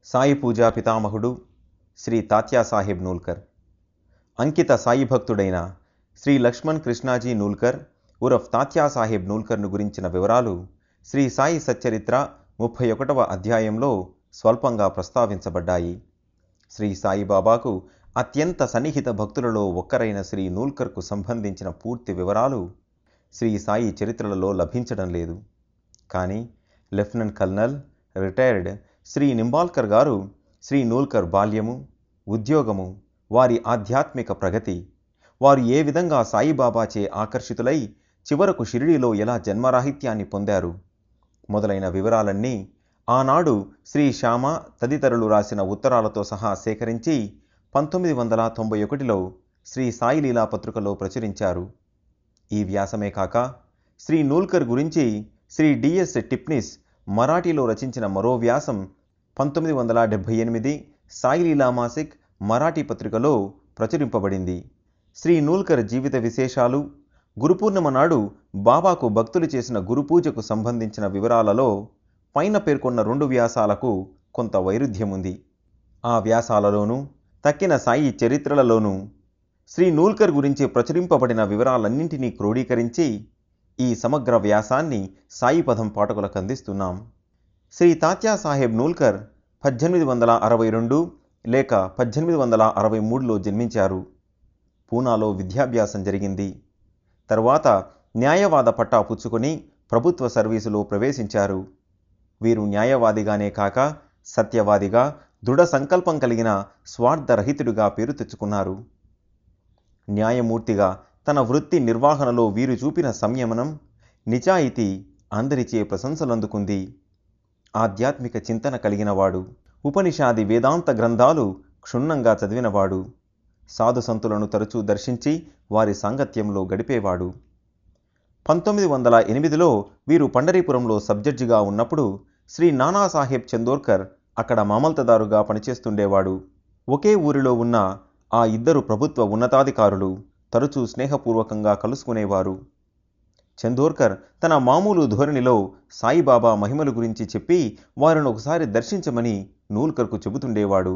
సాయి పూజా పితామహుడు శ్రీ తాత్యా సాహెబ్ నూల్కర్ అంకిత సాయి భక్తుడైన శ్రీ లక్ష్మణ్ కృష్ణాజీ నూల్కర్ ఉరఫ్ తాత్యా సాహెబ్ నూల్కర్ను గురించిన వివరాలు శ్రీ సాయి సచ్చరిత్ర ముప్పై ఒకటవ అధ్యాయంలో స్వల్పంగా ప్రస్తావించబడ్డాయి శ్రీ సాయిబాబాకు అత్యంత సన్నిహిత భక్తులలో ఒక్కరైన శ్రీ నూల్కర్కు సంబంధించిన పూర్తి వివరాలు శ్రీ సాయి చరిత్రలలో లభించడం లేదు కానీ lieutenant colonel retired Shri Nimbalkar గారు శ్రీ నూల్కర్ బాల్యము ఉద్యోగము వారి ఆధ్యాత్మిక ప్రగతి వారు ఏ విధంగా సాయిబాబాచే ఆకర్షితులై చివరకు షిరిడీలో ఎలా జన్మరాహిత్యాన్ని పొందారు మొదలైన వివరాలన్నీ ఆనాడు శ్రీ శ్యామ తదితరులు రాసిన ఉత్తరాలతో సహా సేకరించి పంతొమ్మిది వందల తొంభై ఒకటిలో శ్రీ సాయి లీలా పత్రికలో ప్రచురించారు ఈ వ్యాసమే కాక శ్రీ నూల్కర్ గురించి శ్రీ డిఎస్ టిప్నిస్ మరాఠీలో రచించిన మరో వ్యాసం పంతొమ్మిది వందల డెబ్భై ఎనిమిది సాయి లీలా మాసిక్ మరాఠీ పత్రికలో ప్రచురింపబడింది శ్రీ నూల్కర్ జీవిత విశేషాలు గురుపూర్ణిమ నాడు బాబాకు భక్తులు చేసిన గురుపూజకు సంబంధించిన వివరాలలో పైన పేర్కొన్న రెండు వ్యాసాలకు కొంత వైరుధ్యం ఉంది ఆ వ్యాసాలలోనూ తక్కిన సాయి చరిత్రలలోనూ శ్రీ నూల్కర్ గురించి ప్రచురింపబడిన వివరాలన్నింటినీ క్రోడీకరించి ఈ సమగ్ర వ్యాసాన్ని సాయి పదం పాఠకులకు అందిస్తున్నాం శ్రీ తాత్యా సాహెబ్ నూల్కర్ పద్దెనిమిది వందల అరవై రెండు లేక పద్దెనిమిది వందల అరవై మూడులో జన్మించారు పూనాలో విద్యాభ్యాసం జరిగింది తరువాత న్యాయవాద పట్టా పుచ్చుకొని ప్రభుత్వ సర్వీసులో ప్రవేశించారు వీరు న్యాయవాదిగానే కాక సత్యవాదిగా దృఢ సంకల్పం కలిగిన స్వార్థరహితుడిగా పేరు తెచ్చుకున్నారు న్యాయమూర్తిగా తన వృత్తి నిర్వహణలో వీరు చూపిన సంయమనం నిజాయితీ అందరిచే ప్రశంసలందుకుంది ఆధ్యాత్మిక చింతన కలిగినవాడు ఉపనిషాది వేదాంత గ్రంథాలు క్షుణ్ణంగా చదివినవాడు సాధు సంతులను తరచూ దర్శించి వారి సాంగత్యంలో గడిపేవాడు పంతొమ్మిది వందల ఎనిమిదిలో వీరు పండరీపురంలో సబ్జడ్జిగా ఉన్నప్పుడు శ్రీ నానాసాహెబ్ చందోర్కర్ అక్కడ మామల్తదారుగా పనిచేస్తుండేవాడు ఒకే ఊరిలో ఉన్న ఆ ఇద్దరు ప్రభుత్వ ఉన్నతాధికారులు తరచూ స్నేహపూర్వకంగా కలుసుకునేవారు చందోర్కర్ తన మామూలు ధోరణిలో సాయిబాబా మహిమల గురించి చెప్పి వారిని ఒకసారి దర్శించమని నూల్కర్కు చెబుతుండేవాడు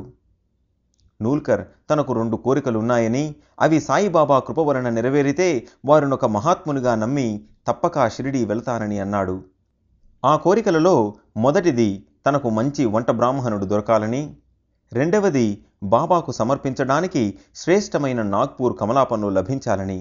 నూల్కర్ తనకు రెండు కోరికలున్నాయని అవి సాయిబాబా కృప వలన నెరవేరితే వారినొక మహాత్మునిగా నమ్మి తప్పక షిరిడి వెళతారని అన్నాడు ఆ కోరికలలో మొదటిది తనకు మంచి వంట బ్రాహ్మణుడు దొరకాలని రెండవది బాబాకు సమర్పించడానికి శ్రేష్టమైన నాగ్పూర్ కమలాపన్ను లభించాలని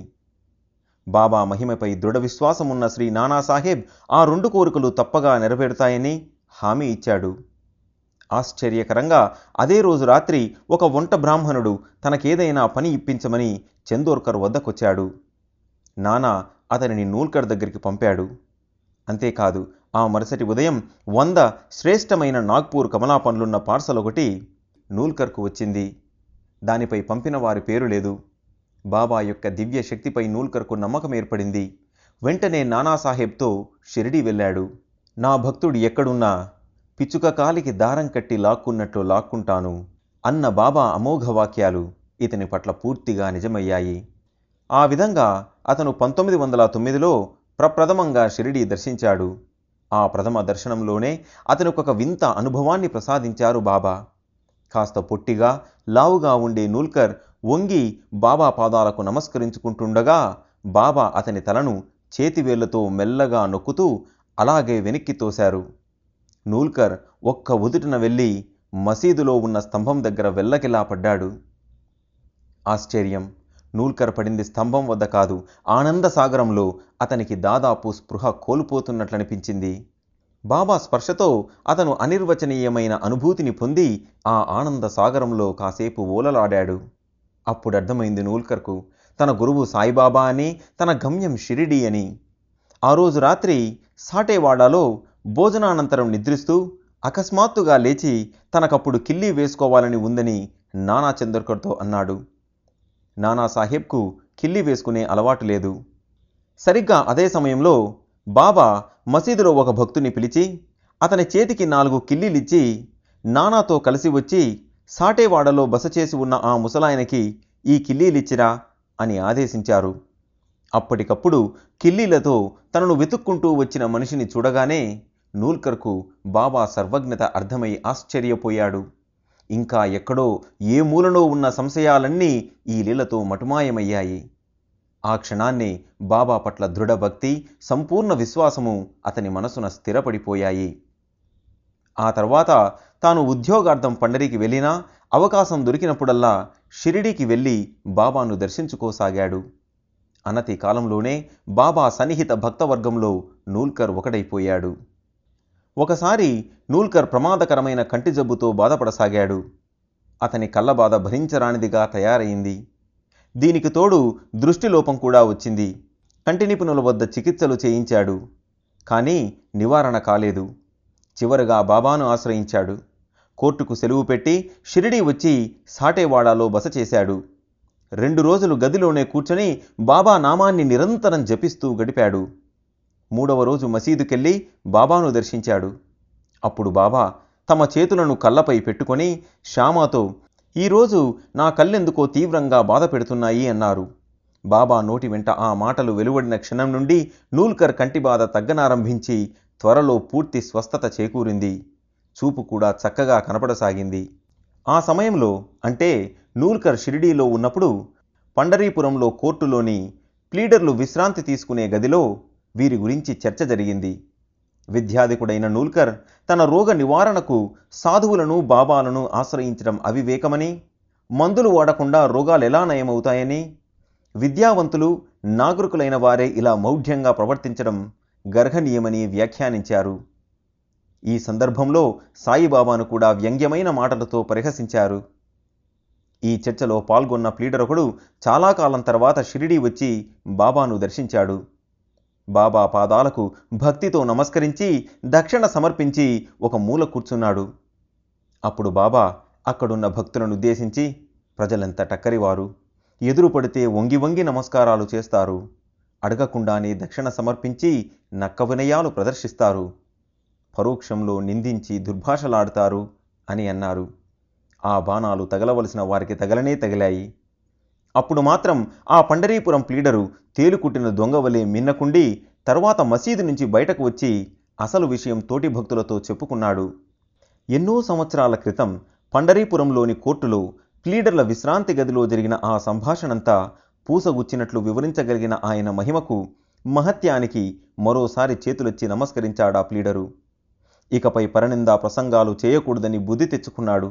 బాబా మహిమపై దృఢ విశ్వాసమున్న శ్రీ నానాసాహెబ్ ఆ రెండు కోరికలు తప్పగా నెరవేరుతాయని హామీ ఇచ్చాడు ఆశ్చర్యకరంగా అదే రోజు రాత్రి ఒక వంట బ్రాహ్మణుడు తనకేదైనా పని ఇప్పించమని చందోర్కర్ వద్దకొచ్చాడు నానా అతనిని నూల్కర్ దగ్గరికి పంపాడు అంతేకాదు ఆ మరుసటి ఉదయం వంద శ్రేష్టమైన నాగ్పూర్ కమలా పండ్లున్న పార్సల్ ఒకటి నూల్కర్కు వచ్చింది దానిపై పంపిన వారి పేరు లేదు బాబా యొక్క దివ్య శక్తిపై నూల్కర్కు నమ్మకం ఏర్పడింది వెంటనే నానాసాహెబ్తో షిరిడి వెళ్ళాడు నా భక్తుడు ఎక్కడున్నా పిచ్చుక కాలికి దారం కట్టి లాక్కున్నట్లు లాక్కుంటాను అన్న బాబా అమోఘ వాక్యాలు ఇతని పట్ల పూర్తిగా నిజమయ్యాయి ఆ విధంగా అతను పంతొమ్మిది వందల తొమ్మిదిలో ప్రప్రథమంగా షిరిడి దర్శించాడు ఆ ప్రథమ దర్శనంలోనే అతనికి ఒక వింత అనుభవాన్ని ప్రసాదించారు బాబా కాస్త పొట్టిగా లావుగా ఉండే నూల్కర్ వంగి బాబా పాదాలకు నమస్కరించుకుంటుండగా బాబా అతని తలను చేతివేళ్లతో మెల్లగా నొక్కుతూ అలాగే వెనక్కి తోశారు నూల్కర్ ఒక్క ఉదుటిన వెళ్ళి మసీదులో ఉన్న స్తంభం దగ్గర వెళ్ళకిలా పడ్డాడు ఆశ్చర్యం నూల్కర్ పడింది స్తంభం వద్ద కాదు ఆనంద సాగరంలో అతనికి దాదాపు స్పృహ కోల్పోతున్నట్లనిపించింది బాబా స్పర్శతో అతను అనిర్వచనీయమైన అనుభూతిని పొంది ఆ ఆనంద సాగరంలో కాసేపు ఓలలాడాడు అప్పుడు అర్థమైంది నూల్కర్కు తన గురువు సాయిబాబా అని తన గమ్యం షిరిడి అని ఆ రోజు రాత్రి సాటేవాడాలో భోజనానంతరం నిద్రిస్తూ అకస్మాత్తుగా లేచి తనకప్పుడు కిల్లీ వేసుకోవాలని ఉందని నానా చందర్కర్తో అన్నాడు నానాసాహెబ్కు కిల్లి వేసుకునే అలవాటు లేదు సరిగ్గా అదే సమయంలో బాబా మసీదులో ఒక భక్తుని పిలిచి అతని చేతికి నాలుగు కిల్లీలిచ్చి నానాతో కలిసి వచ్చి సాటేవాడలో బస చేసి ఉన్న ఆ ముసలాయనకి ఈ కిల్లీలిచ్చిరా అని ఆదేశించారు అప్పటికప్పుడు కిల్లీలతో తనను వెతుక్కుంటూ వచ్చిన మనిషిని చూడగానే నూల్కర్కు బాబా సర్వజ్ఞత అర్థమై ఆశ్చర్యపోయాడు ఇంకా ఎక్కడో ఏ మూలలో ఉన్న సంశయాలన్నీ ఈ లీలతో మటుమాయమయ్యాయి ఆ క్షణాన్ని బాబా పట్ల దృఢభక్తి సంపూర్ణ విశ్వాసము అతని మనసున స్థిరపడిపోయాయి ఆ తర్వాత తాను ఉద్యోగార్థం పండరికి వెళ్ళినా అవకాశం దొరికినప్పుడల్లా షిరిడీకి వెళ్ళి బాబాను దర్శించుకోసాగాడు అనతి కాలంలోనే బాబా సన్నిహిత భక్తవర్గంలో నూల్కర్ ఒకడైపోయాడు ఒకసారి నూల్కర్ ప్రమాదకరమైన కంటి జబ్బుతో బాధపడసాగాడు అతని కళ్ళబాధ భరించరానిదిగా తయారైంది దీనికి తోడు దృష్టిలోపం కూడా వచ్చింది కంటి నిపుణుల వద్ద చికిత్సలు చేయించాడు కానీ నివారణ కాలేదు చివరగా బాబాను ఆశ్రయించాడు కోర్టుకు సెలవు పెట్టి షిరిడీ వచ్చి సాటేవాడాలో బస చేశాడు రెండు రోజులు గదిలోనే కూర్చొని బాబా నామాన్ని నిరంతరం జపిస్తూ గడిపాడు మూడవ రోజు మసీదుకెళ్ళి బాబాను దర్శించాడు అప్పుడు బాబా తమ చేతులను కళ్ళపై పెట్టుకొని శ్యామాతో ఈరోజు నా కళ్ళెందుకో తీవ్రంగా బాధ పెడుతున్నాయి అన్నారు బాబా నోటి వెంట ఆ మాటలు వెలువడిన క్షణం నుండి నూల్కర్ కంటి బాధ తగ్గనారంభించి త్వరలో పూర్తి స్వస్థత చేకూరింది చూపు కూడా చక్కగా కనపడసాగింది ఆ సమయంలో అంటే నూల్కర్ షిరిడీలో ఉన్నప్పుడు పండరీపురంలో కోర్టులోని ప్లీడర్లు విశ్రాంతి తీసుకునే గదిలో వీరి గురించి చర్చ జరిగింది విద్యాధికుడైన నూల్కర్ తన రోగ నివారణకు సాధువులను బాబాలను ఆశ్రయించడం అవివేకమని మందులు వాడకుండా రోగాలు ఎలా నయమవుతాయని విద్యావంతులు నాగరికులైన వారే ఇలా మౌఢ్యంగా ప్రవర్తించడం గర్హనీయమని వ్యాఖ్యానించారు ఈ సందర్భంలో సాయిబాబాను కూడా వ్యంగ్యమైన మాటలతో పరిహసించారు ఈ చర్చలో పాల్గొన్న ప్లీడర్ ఒకడు చాలా కాలం తర్వాత షిరిడీ వచ్చి బాబాను దర్శించాడు బాబా పాదాలకు భక్తితో నమస్కరించి దక్షిణ సమర్పించి ఒక మూల కూర్చున్నాడు అప్పుడు బాబా అక్కడున్న భక్తులను ఉద్దేశించి ప్రజలంత టక్కరివారు ఎదురు పడితే వంగి వంగి నమస్కారాలు చేస్తారు అడగకుండానే దక్షిణ సమర్పించి నక్క వినయాలు ప్రదర్శిస్తారు పరోక్షంలో నిందించి దుర్భాషలాడతారు అని అన్నారు ఆ బాణాలు తగలవలసిన వారికి తగలనే తగిలాయి అప్పుడు మాత్రం ఆ పండరీపురం ప్లీడరు తేలుకుట్టిన దొంగవలే మిన్నకుండి తర్వాత మసీదు నుంచి బయటకు వచ్చి అసలు విషయం తోటి భక్తులతో చెప్పుకున్నాడు ఎన్నో సంవత్సరాల క్రితం పండరీపురంలోని కోర్టులో ప్లీడర్ల విశ్రాంతి గదిలో జరిగిన ఆ సంభాషణంతా పూసగుచ్చినట్లు వివరించగలిగిన ఆయన మహిమకు మహత్యానికి మరోసారి చేతులెత్తి నమస్కరించాడా ప్లీడరు ఇకపై పరనిందా ప్రసంగాలు చేయకూడదని బుద్ధి తెచ్చుకున్నాడు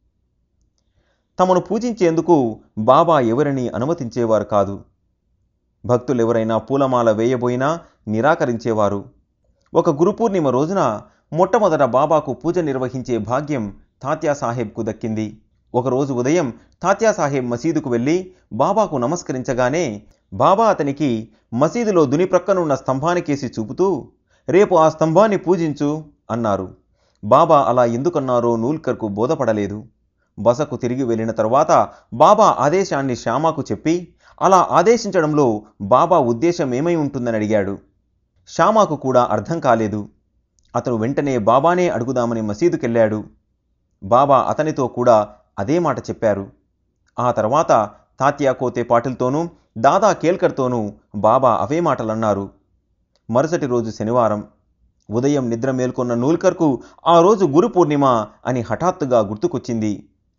తమను పూజించేందుకు బాబా ఎవరిని అనుమతించేవారు కాదు భక్తులెవరైనా పూలమాల వేయబోయినా నిరాకరించేవారు ఒక గురుపూర్ణిమ రోజున మొట్టమొదట బాబాకు పూజ నిర్వహించే భాగ్యం తాత్యాసాహెబ్కు దక్కింది ఒకరోజు ఉదయం తాత్యాసాహెబ్ మసీదుకు వెళ్ళి బాబాకు నమస్కరించగానే బాబా అతనికి మసీదులో దుని ప్రక్కనున్న స్తంభానికేసి చూపుతూ రేపు ఆ స్తంభాన్ని పూజించు అన్నారు బాబా అలా ఎందుకన్నారో నూల్కర్కు బోధపడలేదు బసకు తిరిగి వెళ్ళిన తరువాత బాబా ఆదేశాన్ని శ్యామాకు చెప్పి అలా ఆదేశించడంలో బాబా ఉద్దేశం ఏమై ఉంటుందని అడిగాడు శ్యామాకు కూడా అర్థం కాలేదు అతను వెంటనే బాబానే అడుగుదామని మసీదుకెళ్ళాడు బాబా అతనితో కూడా అదే మాట చెప్పారు ఆ తర్వాత తాత్యా కోతే పాటిల్తోనూ దాదా కేల్కర్తోనూ బాబా అవే మాటలన్నారు మరుసటి రోజు శనివారం ఉదయం నిద్ర మేల్కొన్న నూల్కర్కు ఆ రోజు గురు పూర్ణిమ అని హఠాత్తుగా గుర్తుకొచ్చింది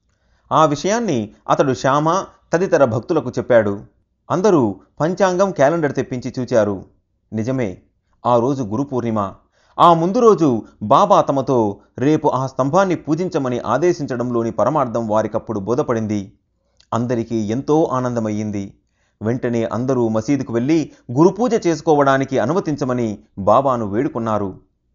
ఆ విషయాన్ని అతడు శ్యామ తదితర భక్తులకు చెప్పాడు అందరూ పంచాంగం క్యాలెండర్ తెప్పించి చూచారు నిజమే ఆ రోజు గురు పూర్ణిమ ఆ ముందు రోజు బాబా తమతో రేపు ఆ స్తంభాన్ని పూజించమని ఆదేశించడంలోని పరమార్థం వారికప్పుడు బోధపడింది అందరికీ ఎంతో ఆనందమయ్యింది వెంటనే అందరూ మసీదుకు వెళ్ళి గురుపూజ చేసుకోవడానికి అనుమతించమని బాబాను వేడుకున్నారు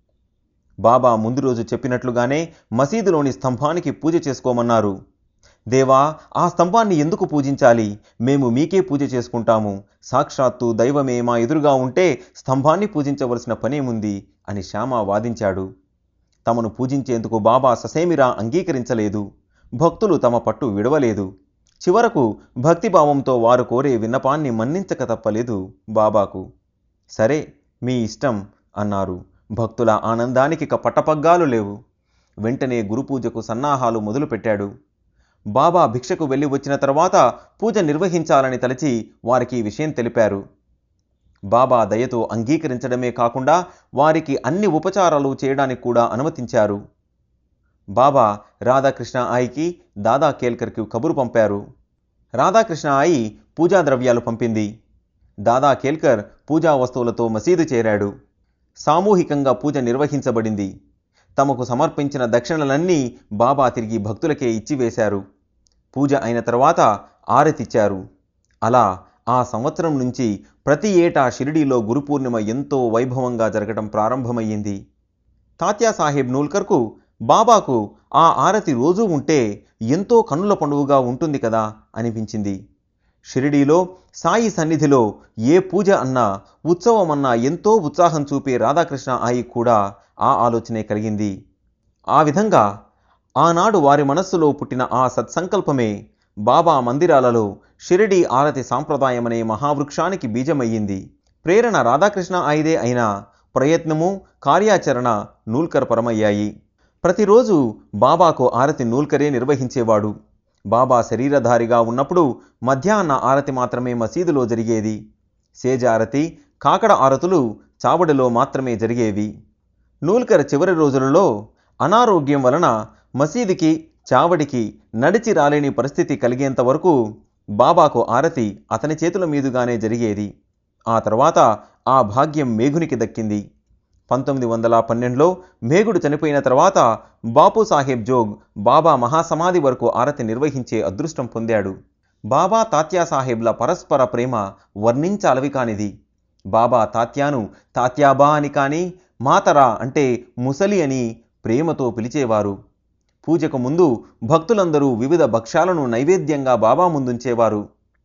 బాబా ముందు రోజు చెప్పినట్లుగానే మసీదులోని స్తంభానికి పూజ చేసుకోమన్నారు దేవా ఆ స్తంభాన్ని ఎందుకు పూజించాలి మేము మీకే పూజ చేసుకుంటాము సాక్షాత్తు దైవమే మా ఎదురుగా ఉంటే స్తంభాన్ని పూజించవలసిన పనేముంది అని శ్యామ వాదించాడు తమను పూజించేందుకు బాబా ససేమిరా అంగీకరించలేదు భక్తులు తమ పట్టు విడవలేదు చివరకు భక్తిభావంతో వారు కోరే విన్నపాన్ని మన్నించక తప్పలేదు బాబాకు సరే మీ ఇష్టం అన్నారు భక్తుల ఆనందానికి ఇక పట్టపగ్గాలు లేవు వెంటనే గురుపూజకు సన్నాహాలు మొదలుపెట్టాడు బాబా భిక్షకు వెళ్ళి వచ్చిన తర్వాత పూజ నిర్వహించాలని తలచి వారికి ఈ విషయం తెలిపారు బాబా దయతో అంగీకరించడమే కాకుండా వారికి అన్ని ఉపచారాలు చేయడానికి కూడా అనుమతించారు బాబా రాధాకృష్ణ ఆయికి దాదా కేల్కర్కి కబురు పంపారు రాధాకృష్ణ ఆయి పూజా ద్రవ్యాలు పంపింది దాదా కేల్కర్ పూజా వస్తువులతో మసీదు చేరాడు సామూహికంగా పూజ నిర్వహించబడింది తమకు సమర్పించిన దక్షిణలన్నీ బాబా తిరిగి భక్తులకే ఇచ్చివేశారు పూజ అయిన తర్వాత ఆరతిచ్చారు అలా ఆ సంవత్సరం నుంచి ప్రతి ఏటా షిరిడీలో గురు పూర్ణిమ ఎంతో వైభవంగా జరగడం ప్రారంభమయ్యింది తాత్యా సాహెబ్ నూల్కర్కు బాబాకు ఆ ఆరతి రోజూ ఉంటే ఎంతో కన్నుల పండుగగా ఉంటుంది కదా అనిపించింది షిరిడీలో సాయి సన్నిధిలో ఏ పూజ అన్నా ఉత్సవం అన్నా ఎంతో ఉత్సాహం చూపే రాధాకృష్ణ ఆయి కూడా ఆ ఆలోచనే కలిగింది ఆ విధంగా ఆనాడు వారి మనస్సులో పుట్టిన ఆ సత్సంకల్పమే బాబా మందిరాలలో షిరిడీ ఆరతి సాంప్రదాయమనే మహావృక్షానికి బీజమయ్యింది ప్రేరణ రాధాకృష్ణ ఆయిదే అయినా ప్రయత్నము కార్యాచరణ నూల్కర్ పరమయ్యాయి ప్రతిరోజు బాబాకు ఆరతి నూల్కరే నిర్వహించేవాడు బాబా శరీరధారిగా ఉన్నప్పుడు మధ్యాహ్న ఆరతి మాత్రమే మసీదులో జరిగేది సేజ ఆరతి కాకడ ఆరతులు చావడిలో మాత్రమే జరిగేవి నూల్కర్ చివరి రోజులలో అనారోగ్యం వలన మసీదుకి చావడికి నడిచి రాలేని పరిస్థితి కలిగేంత వరకు బాబాకు ఆరతి అతని చేతుల మీదుగానే జరిగేది ఆ తర్వాత ఆ భాగ్యం మేఘునికి దక్కింది పంతొమ్మిది వందల పన్నెండులో మేఘుడు చనిపోయిన తర్వాత బాపు సాహెబ్ జోగ్ బాబా మహాసమాధి వరకు ఆరతి నిర్వహించే అదృష్టం పొందాడు బాబా తాత్యా సాహెబ్ల పరస్పర ప్రేమ వర్ణించాలవి కానిది బాబా తాత్యాను తాత్యాబా అని కానీ మాతరా అంటే ముసలి అని ప్రేమతో పిలిచేవారు పూజకు ముందు భక్తులందరూ వివిధ భక్ష్యాలను నైవేద్యంగా బాబా ముందుంచేవారు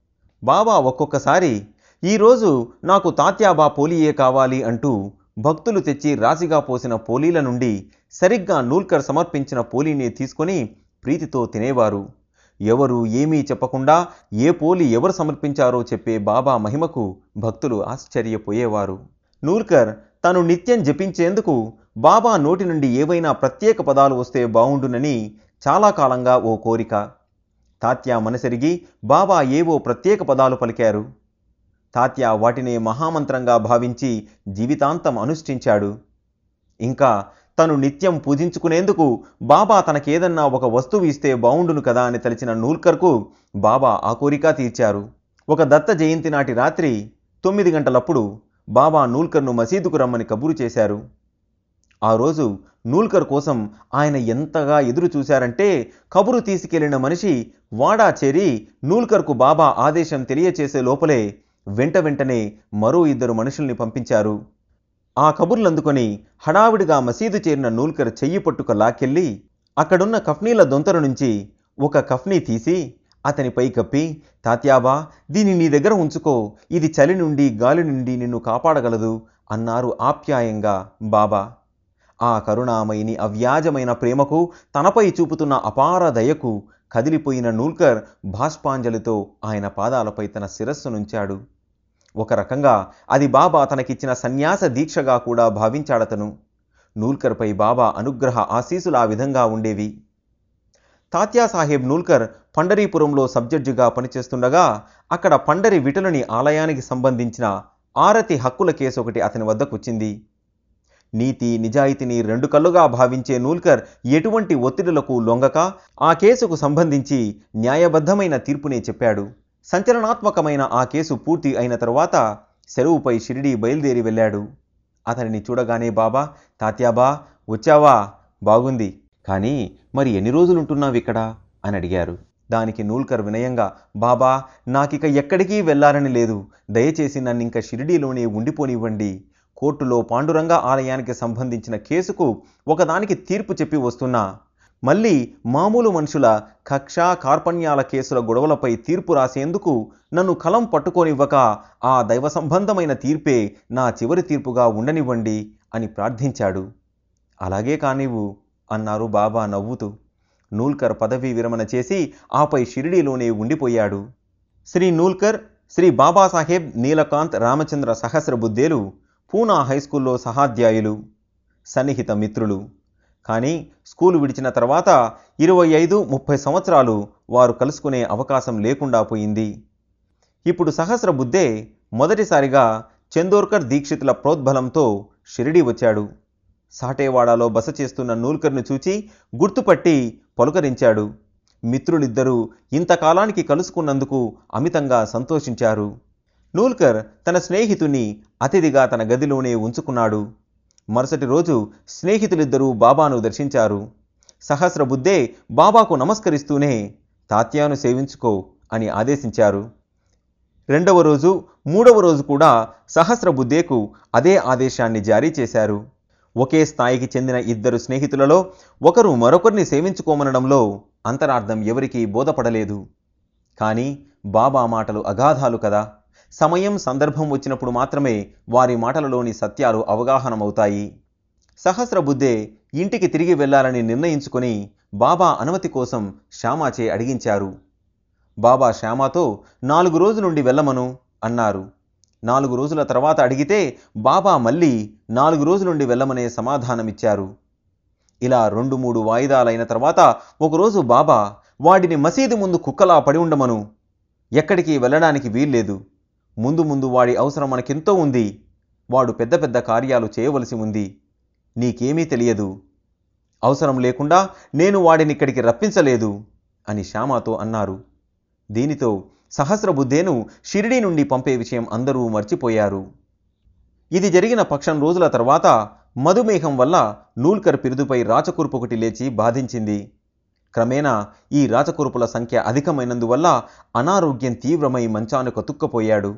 బాబా ఒక్కొక్కసారి ఈరోజు నాకు తాత్యాబా పోలియే కావాలి అంటూ భక్తులు తెచ్చి రాశిగా పోసిన పోలీల నుండి సరిగ్గా నూల్కర్ సమర్పించిన పోలీని తీసుకొని ప్రీతితో తినేవారు ఎవరు ఏమీ చెప్పకుండా ఏ పోలి ఎవరు సమర్పించారో చెప్పే బాబా మహిమకు భక్తులు ఆశ్చర్యపోయేవారు నూల్కర్ తను నిత్యం జపించేందుకు బాబా నోటి నుండి ఏవైనా ప్రత్యేక పదాలు వస్తే బావుండునని చాలా కాలంగా ఓ కోరిక తాత్యా మనసెరిగి బాబా ఏవో ప్రత్యేక పదాలు పలికారు తాత్యా వాటినే మహామంత్రంగా భావించి జీవితాంతం అనుష్ఠించాడు ఇంకా తను నిత్యం పూజించుకునేందుకు బాబా తనకేదన్నా ఒక వస్తువు ఇస్తే బావుండును కదా అని తలిచిన నూల్కర్కు బాబా ఆ కోరిక తీర్చారు ఒక దత్త జయంతి నాటి రాత్రి తొమ్మిది గంటలప్పుడు బాబా నూల్కర్ను మసీదుకు రమ్మని కబురు చేశారు ఆ రోజు నూల్కర్ కోసం ఆయన ఎంతగా ఎదురు చూశారంటే కబురు తీసుకెళ్లిన మనిషి వాడా చేరి నూల్కర్కు బాబా ఆదేశం తెలియచేసే లోపలే వెంట వెంటనే మరో ఇద్దరు మనుషుల్ని పంపించారు ఆ కబుర్లందుకొని హడావిడిగా మసీదు చేరిన నూల్కర్ చెయ్యి పట్టుక లాక్కెళ్ళి అక్కడున్న కఫ్నీల దొంతర నుంచి ఒక కఫ్నీ తీసి అతనిపై కప్పి తాత్యాబా దీన్ని నీ దగ్గర ఉంచుకో ఇది చలి నుండి గాలి నుండి నిన్ను కాపాడగలదు అన్నారు ఆప్యాయంగా బాబా ఆ కరుణామయిని అవ్యాజమైన ప్రేమకు తనపై చూపుతున్న అపార దయకు కదిలిపోయిన నూల్కర్ భాష్పాంజలితో ఆయన పాదాలపై తన శిరస్సు నుంచాడు ఒక రకంగా అది బాబా తనకిచ్చిన సన్యాస దీక్షగా కూడా భావించాడతను నూల్కర్పై బాబా అనుగ్రహ ఆశీసులు ఆ విధంగా ఉండేవి తాత్యా సాహెబ్ నూల్కర్ పండరీపురంలో సబ్జడ్జిగా పనిచేస్తుండగా అక్కడ పండరి విఠలుని ఆలయానికి సంబంధించిన ఆరతి హక్కుల కేసు ఒకటి అతని వద్దకొచ్చింది నీతి నిజాయితీని రెండు కళ్ళుగా భావించే నూల్కర్ ఎటువంటి ఒత్తిడులకు లొంగక ఆ కేసుకు సంబంధించి న్యాయబద్ధమైన తీర్పునే చెప్పాడు సంచలనాత్మకమైన ఆ కేసు పూర్తి అయిన తరువాత సెలవుపై షిరిడీ బయలుదేరి వెళ్ళాడు అతనిని చూడగానే బాబా తాత్యాబా వచ్చావా బాగుంది కానీ మరి ఎన్ని రోజులుంటున్నావు ఇక్కడ అని అడిగారు దానికి నూల్కర్ వినయంగా బాబా నాకిక ఎక్కడికి వెళ్ళాలని లేదు దయచేసి నన్ను ఇంకా షిరిడీలోనే ఉండిపోనివ్వండి కోర్టులో పాండురంగ ఆలయానికి సంబంధించిన కేసుకు ఒకదానికి తీర్పు చెప్పి వస్తున్నా మళ్ళీ మామూలు మనుషుల కక్ష కార్పణ్యాల కేసుల గొడవలపై తీర్పు రాసేందుకు నన్ను కలం పట్టుకోనివ్వక ఆ దైవ సంబంధమైన తీర్పే నా చివరి తీర్పుగా ఉండనివ్వండి అని ప్రార్థించాడు అలాగే కానివ్వు అన్నారు బాబా నవ్వుతూ నూల్కర్ పదవీ విరమణ చేసి ఆపై షిరిడీలోనే ఉండిపోయాడు శ్రీ నూల్కర్ శ్రీ బాబాసాహెబ్ నీలకాంత్ రామచంద్ర సహస్రబుద్ధేలు పూనా హైస్కూల్లో సహాధ్యాయులు సన్నిహిత మిత్రులు కానీ స్కూలు విడిచిన తర్వాత ఇరవై ఐదు ముప్పై సంవత్సరాలు వారు కలుసుకునే అవకాశం లేకుండా పోయింది ఇప్పుడు సహస్ర బుద్ధే మొదటిసారిగా చందోర్కర్ దీక్షితుల ప్రోద్బలంతో షిరిడి వచ్చాడు సాటేవాడాలో బస చేస్తున్న నూల్కర్ను చూచి గుర్తుపట్టి పలుకరించాడు మిత్రులిద్దరూ ఇంతకాలానికి కలుసుకున్నందుకు అమితంగా సంతోషించారు నూల్కర్ తన స్నేహితుని అతిథిగా తన గదిలోనే ఉంచుకున్నాడు మరుసటి రోజు స్నేహితులిద్దరూ బాబాను దర్శించారు సహస్రబుద్ధే బాబాకు నమస్కరిస్తూనే తాత్యాను సేవించుకో అని ఆదేశించారు రెండవ రోజు మూడవ రోజు కూడా సహస్రబుద్ధేకు అదే ఆదేశాన్ని జారీ చేశారు ఒకే స్థాయికి చెందిన ఇద్దరు స్నేహితులలో ఒకరు మరొకరిని సేవించుకోమనడంలో అంతరార్థం ఎవరికీ బోధపడలేదు కానీ బాబా మాటలు అగాధాలు కదా సమయం సందర్భం వచ్చినప్పుడు మాత్రమే వారి మాటలలోని సత్యాలు అవగాహనమవుతాయి సహస్రబుద్ధే ఇంటికి తిరిగి వెళ్ళాలని నిర్ణయించుకొని బాబా అనుమతి కోసం శ్యామాచే అడిగించారు బాబా శ్యామాతో నాలుగు రోజులుండి వెళ్ళమను అన్నారు నాలుగు రోజుల తర్వాత అడిగితే బాబా మళ్ళీ నాలుగు రోజులుండి వెళ్ళమనే సమాధానమిచ్చారు ఇలా రెండు మూడు వాయిదాలైన తర్వాత ఒకరోజు బాబా వాడిని మసీదు ముందు కుక్కలా పడి ఉండమను ఎక్కడికి వెళ్ళడానికి వీల్లేదు ముందు ముందు వాడి అవసరం మనకెంతో ఉంది వాడు పెద్ద పెద్ద కార్యాలు చేయవలసి ఉంది నీకేమీ తెలియదు అవసరం లేకుండా నేను వాడిని ఇక్కడికి రప్పించలేదు అని శ్యామాతో అన్నారు దీనితో సహస్రబుద్ధేను షిరిడీ నుండి పంపే విషయం అందరూ మర్చిపోయారు ఇది జరిగిన పక్షం రోజుల తర్వాత మధుమేహం వల్ల నూల్కర్ పిరుదుపై రాచకురుపు ఒకటి లేచి బాధించింది క్రమేణా ఈ రాచకురుపుల సంఖ్య అధికమైనందువల్ల అనారోగ్యం తీవ్రమై మంచాను కతుక్కపోయాడు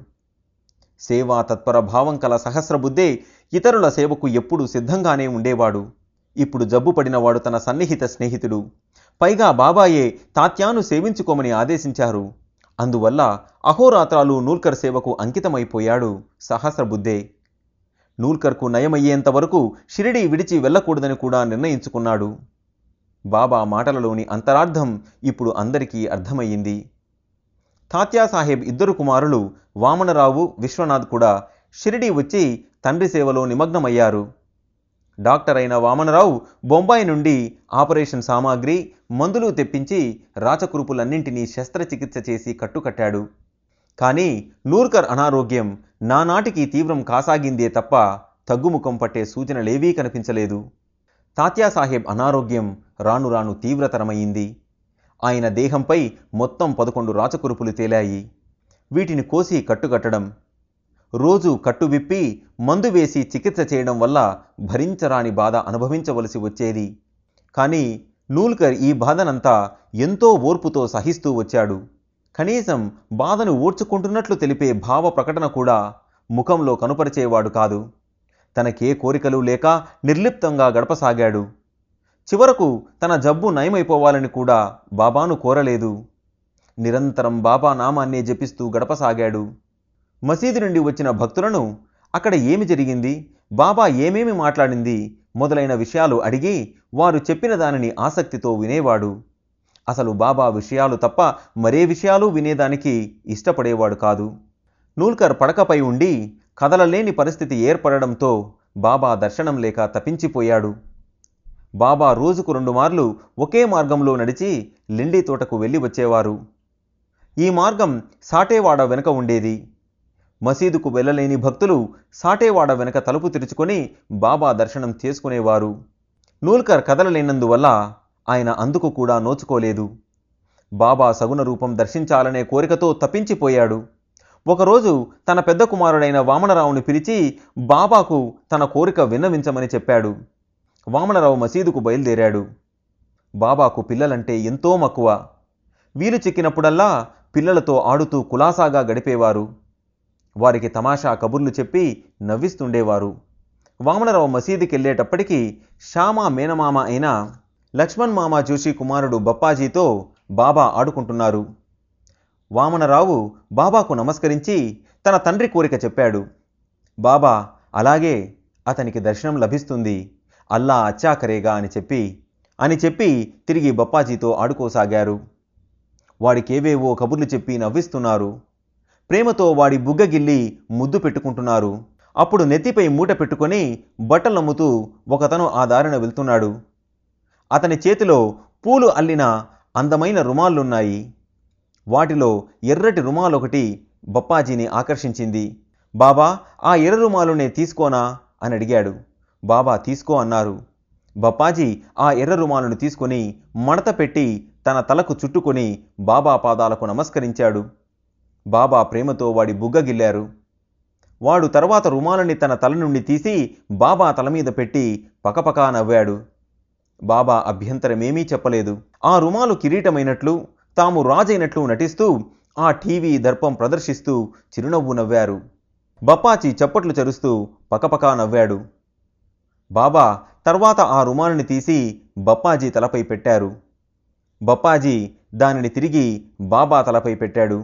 సేవా తత్పర భావం కల సహస్రబుద్ధే ఇతరుల సేవకు ఎప్పుడూ సిద్ధంగానే ఉండేవాడు ఇప్పుడు జబ్బు పడినవాడు తన సన్నిహిత స్నేహితుడు పైగా బాబాయే తాత్యాను సేవించుకోమని ఆదేశించారు అందువల్ల అహోరాత్రాలు నూల్కర్ సేవకు అంకితమైపోయాడు సహస్రబుద్ధే నూల్కర్కు నయమయ్యేంత వరకు షిరిడి విడిచి వెళ్ళకూడదని కూడా నిర్ణయించుకున్నాడు బాబా మాటలలోని అంతరార్థం ఇప్పుడు అందరికీ అర్థమయ్యింది తాత్యాసాహెబ్ ఇద్దరు కుమారులు వామనరావు విశ్వనాథ్ కూడా షిరిడి వచ్చి తండ్రి సేవలో నిమగ్నమయ్యారు డాక్టర్ అయిన వామనరావు బొంబాయి నుండి ఆపరేషన్ సామాగ్రి మందులు తెప్పించి రాచకురుపులన్నింటినీ శస్త్రచికిత్స చేసి కట్టుకట్టాడు కానీ నూర్కర్ అనారోగ్యం నానాటికి తీవ్రం కాసాగిందే తప్ప తగ్గుముఖం పట్టే సూచనలేవీ కనిపించలేదు తాత్యాసాహెబ్ అనారోగ్యం రాను రాను తీవ్రతరమయ్యింది ఆయన దేహంపై మొత్తం పదకొండు రాచకురుపులు తేలాయి వీటిని కోసి కట్టుకట్టడం రోజు కట్టు విప్పి మందు వేసి చికిత్స చేయడం వల్ల భరించరాని బాధ అనుభవించవలసి వచ్చేది కానీ నూల్కర్ ఈ బాధనంతా ఎంతో ఓర్పుతో సహిస్తూ వచ్చాడు కనీసం బాధను ఓర్చుకుంటున్నట్లు తెలిపే భావ ప్రకటన కూడా ముఖంలో కనుపరిచేవాడు కాదు తనకే కోరికలు లేక నిర్లిప్తంగా గడపసాగాడు చివరకు తన జబ్బు నయమైపోవాలని కూడా బాబాను కోరలేదు నిరంతరం బాబా నామాన్నే జపిస్తూ గడపసాగాడు మసీదు నుండి వచ్చిన భక్తులను అక్కడ ఏమి జరిగింది బాబా ఏమేమి మాట్లాడింది మొదలైన విషయాలు అడిగి వారు చెప్పిన దానిని ఆసక్తితో వినేవాడు అసలు బాబా విషయాలు తప్ప మరే విషయాలు వినేదానికి ఇష్టపడేవాడు కాదు నూల్కర్ పడకపై ఉండి కదలలేని పరిస్థితి ఏర్పడడంతో బాబా దర్శనం లేక తప్పించిపోయాడు బాబా రోజుకు రెండు మార్లు ఒకే మార్గంలో నడిచి లిండి తోటకు వెళ్ళి వచ్చేవారు ఈ మార్గం సాటేవాడ వెనుక ఉండేది మసీదుకు వెళ్ళలేని భక్తులు సాటేవాడ వెనక తలుపు తెరుచుకొని బాబా దర్శనం చేసుకునేవారు నూల్కర్ కదలలేనందువల్ల ఆయన అందుకు కూడా నోచుకోలేదు బాబా సగుణ రూపం దర్శించాలనే కోరికతో తప్పించిపోయాడు ఒకరోజు తన పెద్ద కుమారుడైన వామనరావుని పిలిచి బాబాకు తన కోరిక విన్నవించమని చెప్పాడు వామనరావు మసీదుకు బయలుదేరాడు బాబాకు పిల్లలంటే ఎంతో మక్కువ వీలు చిక్కినప్పుడల్లా పిల్లలతో ఆడుతూ కులాసాగా గడిపేవారు వారికి తమాషా కబుర్లు చెప్పి నవ్విస్తుండేవారు వామనరావు మసీదుకి వెళ్ళేటప్పటికీ శ్యామ మేనమామ అయిన లక్ష్మణ్ మామ జోషి కుమారుడు బప్పాజీతో బాబా ఆడుకుంటున్నారు వామనరావు బాబాకు నమస్కరించి తన తండ్రి కోరిక చెప్పాడు బాబా అలాగే అతనికి దర్శనం లభిస్తుంది అల్లా అచ్చాకరేగా అని చెప్పి అని చెప్పి తిరిగి బప్పాజీతో ఆడుకోసాగారు వాడికేవేవో కబుర్లు చెప్పి నవ్విస్తున్నారు ప్రేమతో వాడి బుగ్గగిల్లి ముద్దు పెట్టుకుంటున్నారు అప్పుడు నెత్తిపై మూట పెట్టుకొని బట్టలు నమ్ముతూ ఒకతను ఆ దారిన వెళ్తున్నాడు అతని చేతిలో పూలు అల్లిన అందమైన రుమాళ్ళున్నాయి వాటిలో ఎర్రటి రుమాలొకటి బప్పాజీని ఆకర్షించింది బాబా ఆ ఎర్ర రుమాలు నే తీసుకోనా అని అడిగాడు బాబా తీసుకో అన్నారు బప్పాజీ ఆ ఎర్ర రుమాలును తీసుకొని మడత పెట్టి తన తలకు చుట్టుకొని బాబా పాదాలకు నమస్కరించాడు బాబా ప్రేమతో వాడి బుగ్గగిల్లారు వాడు తర్వాత రుమాలని తన తల నుండి తీసి బాబా తల మీద పెట్టి పకపకా నవ్వాడు బాబా అభ్యంతరమేమీ చెప్పలేదు ఆ రుమాలు కిరీటమైనట్లు తాము రాజైనట్లు నటిస్తూ ఆ టీవీ దర్పం ప్రదర్శిస్తూ చిరునవ్వు నవ్వారు బప్పాచి చప్పట్లు చరుస్తూ పకపకా నవ్వాడు బాబా తర్వాత ఆ రుమాలుని తీసి బప్పాజీ తలపై పెట్టారు బప్పాజీ దానిని తిరిగి బాబా తలపై పెట్టాడు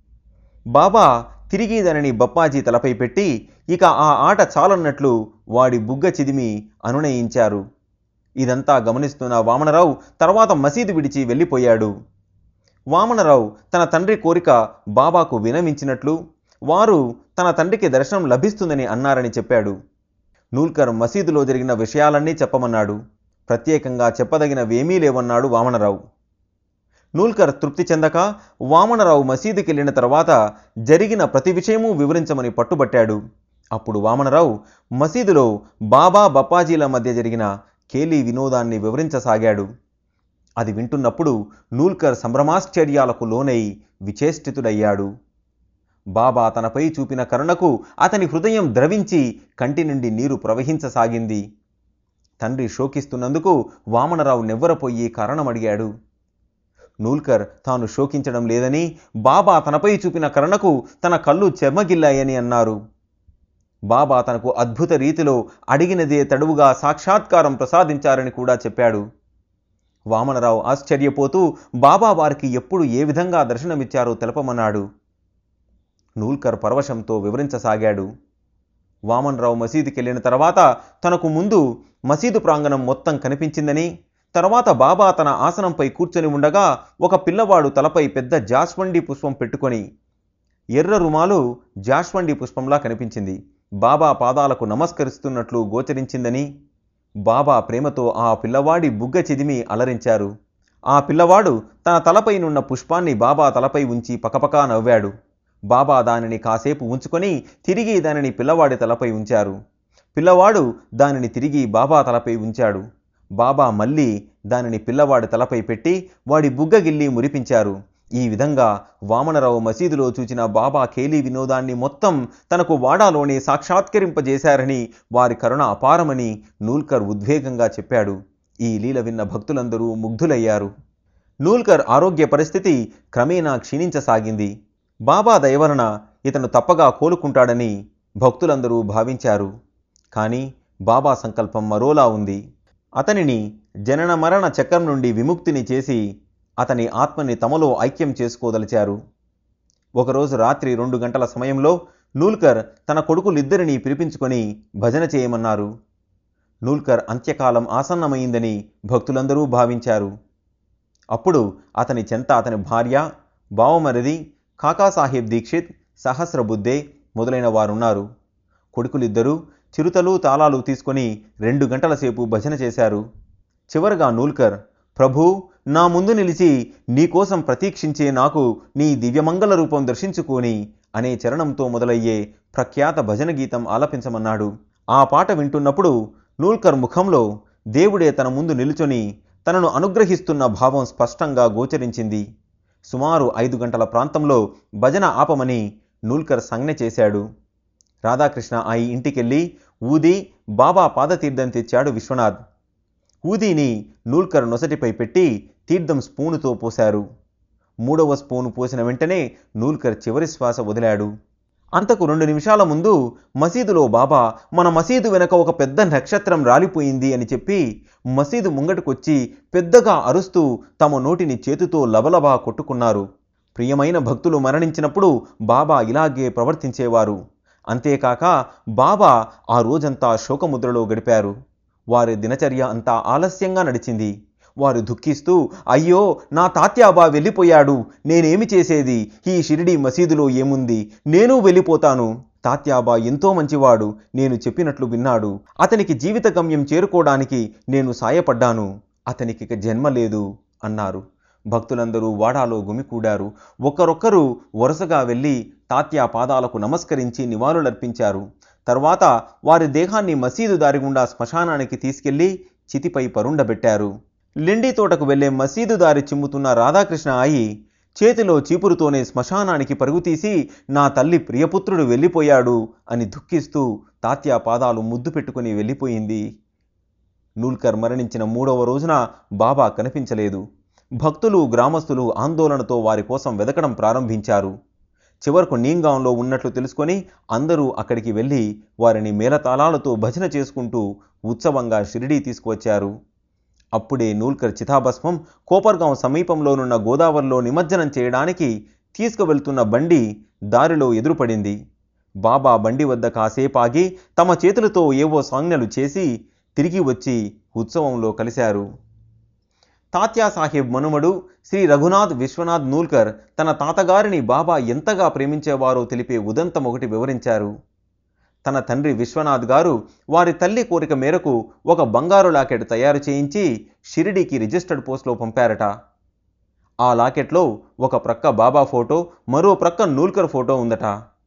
బాబా తిరిగి దానిని బప్పాజీ తలపై పెట్టి ఇక ఆ ఆట చాలన్నట్లు వాడి బుగ్గ చిదిమి అనునయించారు ఇదంతా గమనిస్తున్న వామనరావు తర్వాత మసీదు విడిచి వెళ్ళిపోయాడు వామనరావు తన తండ్రి కోరిక బాబాకు వినవించినట్లు వారు తన తండ్రికి దర్శనం లభిస్తుందని అన్నారని చెప్పాడు నూల్కర్ మసీదులో జరిగిన విషయాలన్నీ చెప్పమన్నాడు ప్రత్యేకంగా చెప్పదగినవేమీ లేవన్నాడు వామనరావు నూల్కర్ తృప్తి చెందక వామనరావు మసీదుకి వెళ్ళిన తర్వాత జరిగిన ప్రతి విషయమూ వివరించమని పట్టుబట్టాడు అప్పుడు వామనరావు మసీదులో బాబా బప్పాజీల మధ్య జరిగిన కేలీ వినోదాన్ని వివరించసాగాడు అది వింటున్నప్పుడు నూల్కర్ సంభ్రమాశ్చర్యాలకు లోనై విచేష్టితుడయ్యాడు బాబా తనపై చూపిన కరుణకు అతని హృదయం ద్రవించి కంటి నుండి నీరు ప్రవహించసాగింది తండ్రి శోకిస్తున్నందుకు వామనరావు నెవ్వరపోయి కారణమడిగాడు నూల్కర్ తాను శోకించడం లేదని బాబా తనపై చూపిన కరుణకు తన కళ్ళు చెమ్మగిల్లాయని అన్నారు బాబా తనకు అద్భుత రీతిలో అడిగినదే తడువుగా సాక్షాత్కారం ప్రసాదించారని కూడా చెప్పాడు వామనరావు ఆశ్చర్యపోతూ బాబా వారికి ఎప్పుడు ఏ విధంగా దర్శనమిచ్చారో తెలపమన్నాడు నూల్కర్ పరవశంతో వివరించసాగాడు వామన్రావు మసీదుకి వెళ్ళిన తర్వాత తనకు ముందు మసీదు ప్రాంగణం మొత్తం కనిపించిందని తర్వాత బాబా తన ఆసనంపై కూర్చొని ఉండగా ఒక పిల్లవాడు తలపై పెద్ద జాస్వండి పుష్పం పెట్టుకొని ఎర్ర రుమాలు జాస్వండి పుష్పంలా కనిపించింది బాబా పాదాలకు నమస్కరిస్తున్నట్లు గోచరించిందని బాబా ప్రేమతో ఆ పిల్లవాడి బుగ్గ చిదిమి అలరించారు ఆ పిల్లవాడు తన తలపైనున్న పుష్పాన్ని బాబా తలపై ఉంచి పకపకా నవ్వాడు బాబా దానిని కాసేపు ఉంచుకొని తిరిగి దానిని పిల్లవాడి తలపై ఉంచారు పిల్లవాడు దానిని తిరిగి బాబా తలపై ఉంచాడు బాబా మళ్ళీ దానిని పిల్లవాడి తలపై పెట్టి వాడి బుగ్గగిల్లి మురిపించారు ఈ విధంగా వామనరావు మసీదులో చూచిన బాబా కేలీ వినోదాన్ని మొత్తం తనకు వాడాలోనే సాక్షాత్కరింపజేశారని వారి కరుణ అపారమని నూల్కర్ ఉద్వేగంగా చెప్పాడు ఈ లీల విన్న భక్తులందరూ ముగ్ధులయ్యారు నూల్కర్ ఆరోగ్య పరిస్థితి క్రమేణా క్షీణించసాగింది బాబా దయవలన ఇతను తప్పగా కోలుకుంటాడని భక్తులందరూ భావించారు కానీ బాబా సంకల్పం మరోలా ఉంది అతనిని జనన మరణ చక్రం నుండి విముక్తిని చేసి అతని ఆత్మని తమలో ఐక్యం చేసుకోదలిచారు ఒకరోజు రాత్రి రెండు గంటల సమయంలో నూల్కర్ తన కొడుకులిద్దరినీ పిలిపించుకొని భజన చేయమన్నారు నూల్కర్ అంత్యకాలం ఆసన్నమైందని భక్తులందరూ భావించారు అప్పుడు అతని చెంత అతని భార్య బావమరిది కాకాసాహెబ్ దీక్షిత్ సహస్రబుద్ధే మొదలైన వారున్నారు కొడుకులిద్దరూ చిరుతలు తాళాలు తీసుకొని రెండు గంటల సేపు భజన చేశారు చివరగా నూల్కర్ ప్రభూ నా ముందు నిలిచి నీకోసం ప్రతీక్షించే నాకు నీ దివ్యమంగళ రూపం దర్శించుకోని అనే చరణంతో మొదలయ్యే ప్రఖ్యాత భజన గీతం ఆలపించమన్నాడు ఆ పాట వింటున్నప్పుడు నూల్కర్ ముఖంలో దేవుడే తన ముందు నిలుచొని తనను అనుగ్రహిస్తున్న భావం స్పష్టంగా గోచరించింది సుమారు ఐదు గంటల ప్రాంతంలో భజన ఆపమని నూల్కర్ సంజ్ఞ చేశాడు రాధాకృష్ణ ఆ ఇంటికెళ్ళి ఊది బాబా పాదతీర్థం తెచ్చాడు విశ్వనాథ్ ఊదీని నూల్కర్ నొసటిపై పెట్టి తీర్థం స్పూనుతో పోశారు మూడవ స్పూను పోసిన వెంటనే నూల్కర్ చివరి శ్వాస వదిలాడు అంతకు రెండు నిమిషాల ముందు మసీదులో బాబా మన మసీదు వెనక ఒక పెద్ద నక్షత్రం రాలిపోయింది అని చెప్పి మసీదు ముంగటుకొచ్చి పెద్దగా అరుస్తూ తమ నోటిని చేతితో లబలబా కొట్టుకున్నారు ప్రియమైన భక్తులు మరణించినప్పుడు బాబా ఇలాగే ప్రవర్తించేవారు అంతేకాక బాబా ఆ రోజంతా శోకముద్రలో గడిపారు వారి దినచర్య అంతా ఆలస్యంగా నడిచింది వారు దుఃఖిస్తూ అయ్యో నా తాత్యాబా వెళ్ళిపోయాడు నేనేమి చేసేది ఈ షిరిడి మసీదులో ఏముంది నేను వెళ్ళిపోతాను తాత్యాబా ఎంతో మంచివాడు నేను చెప్పినట్లు విన్నాడు అతనికి జీవిత గమ్యం చేరుకోవడానికి నేను సాయపడ్డాను అతనికి ఇక జన్మ లేదు అన్నారు భక్తులందరూ వాడాలో గుమికూడారు ఒకరొక్కరు వరుసగా వెళ్ళి తాత్యా పాదాలకు నమస్కరించి నివాళులర్పించారు తర్వాత వారి దేహాన్ని మసీదు దారి గుండా శ్మశానానికి తీసుకెళ్లి చితిపై పరుండబెట్టారు లిండి తోటకు వెళ్లే మసీదు దారి చిమ్ముతున్న రాధాకృష్ణ ఆయి చేతిలో చీపురుతోనే శ్మశానానికి పరుగుతీసి నా తల్లి ప్రియపుత్రుడు వెళ్ళిపోయాడు అని దుఃఖిస్తూ తాత్యా పాదాలు ముద్దు పెట్టుకుని వెళ్ళిపోయింది నూల్కర్ మరణించిన మూడవ రోజున బాబా కనిపించలేదు భక్తులు గ్రామస్తులు ఆందోళనతో వారి కోసం వెదకడం ప్రారంభించారు చివరకు నీంగాంలో ఉన్నట్లు తెలుసుకొని అందరూ అక్కడికి వెళ్ళి వారిని మేళతాళాలతో భజన చేసుకుంటూ ఉత్సవంగా షిరిడీ తీసుకువచ్చారు అప్పుడే నూల్కర్ చితాభస్మం కోపర్గాం సమీపంలోనున్న గోదావరిలో నిమజ్జనం చేయడానికి తీసుకువెళ్తున్న బండి దారిలో ఎదురుపడింది బాబా బండి వద్ద కాసేపాగి తమ చేతులతో ఏవో సాంజ్ఞలు చేసి తిరిగి వచ్చి ఉత్సవంలో కలిశారు తాత్యా సాహెబ్ మనుమడు శ్రీ రఘునాథ్ విశ్వనాథ్ నూల్కర్ తన తాతగారిని బాబా ఎంతగా ప్రేమించేవారో తెలిపే ఉదంతం ఒకటి వివరించారు తన తండ్రి విశ్వనాథ్ గారు వారి తల్లి కోరిక మేరకు ఒక బంగారు లాకెట్ తయారు చేయించి షిరిడీకి రిజిస్టర్డ్ పోస్ట్లో పంపారట ఆ లాకెట్లో ఒక ప్రక్క బాబా ఫోటో మరో ప్రక్క నూల్కర్ ఫోటో ఉందట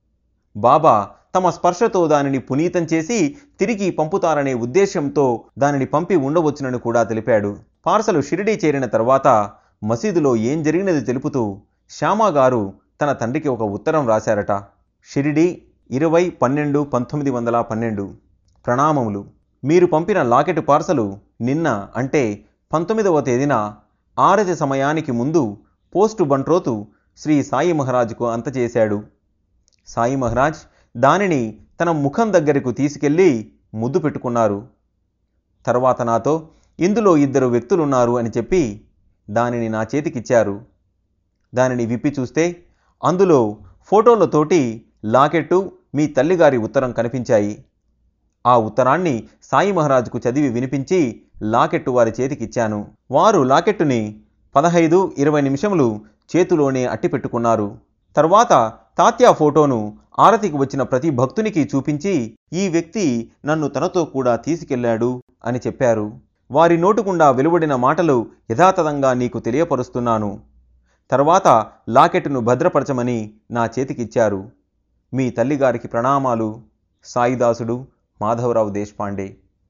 బాబా తమ స్పర్శతో దానిని పునీతం చేసి తిరిగి పంపుతారనే ఉద్దేశంతో దానిని పంపి ఉండవచ్చునని కూడా తెలిపాడు పార్సలు షిరిడీ చేరిన తర్వాత మసీదులో ఏం జరిగినది తెలుపుతూ శ్యామా గారు తన తండ్రికి ఒక ఉత్తరం రాశారట షిరిడీ ఇరవై పన్నెండు పంతొమ్మిది వందల పన్నెండు ప్రణామములు మీరు పంపిన లాకెట్ పార్సలు నిన్న అంటే పంతొమ్మిదవ తేదీన ఆరతి సమయానికి ముందు పోస్టు బంట్రోతు శ్రీ సాయి మహారాజుకు అంతచేశాడు సాయి మహారాజ్ దానిని తన ముఖం దగ్గరకు తీసుకెళ్ళి ముద్దు పెట్టుకున్నారు తర్వాత నాతో ఇందులో ఇద్దరు వ్యక్తులున్నారు అని చెప్పి దానిని నా చేతికిచ్చారు దానిని విప్పి చూస్తే అందులో ఫోటోలతోటి లాకెట్టు మీ తల్లిగారి ఉత్తరం కనిపించాయి ఆ ఉత్తరాన్ని సాయి మహారాజుకు చదివి వినిపించి లాకెట్టు వారి చేతికిచ్చాను వారు లాకెట్టుని పదహైదు ఇరవై నిమిషములు చేతిలోనే అట్టి పెట్టుకున్నారు తర్వాత తాత్యా ఫోటోను ఆరతికి వచ్చిన ప్రతి భక్తునికి చూపించి ఈ వ్యక్తి నన్ను తనతో కూడా తీసుకెళ్లాడు అని చెప్పారు వారి నోటుకుండా వెలువడిన మాటలు యథాతథంగా నీకు తెలియపరుస్తున్నాను తర్వాత లాకెట్ను భద్రపరచమని నా చేతికిచ్చారు మీ తల్లిగారికి ప్రణామాలు సాయిదాసుడు మాధవరావు దేశపాండే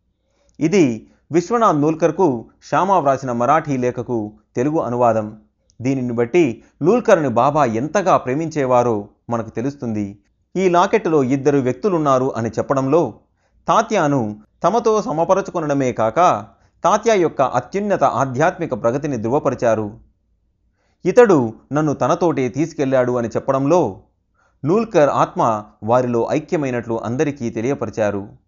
ఇది విశ్వనాథ్ నూల్కర్కు శ్యామా వ్రాసిన మరాఠీ లేఖకు తెలుగు అనువాదం దీనిని బట్టి నూల్కర్ని బాబా ఎంతగా ప్రేమించేవారో మనకు తెలుస్తుంది ఈ లాకెట్లో ఇద్దరు వ్యక్తులున్నారు అని చెప్పడంలో తాత్యాను తమతో సమపరచుకొనడమే కాక తాత్యా యొక్క అత్యున్నత ఆధ్యాత్మిక ప్రగతిని ధృవపరిచారు ఇతడు నన్ను తనతోటే తీసుకెళ్లాడు అని చెప్పడంలో నూల్కర్ ఆత్మ వారిలో ఐక్యమైనట్లు అందరికీ తెలియపరిచారు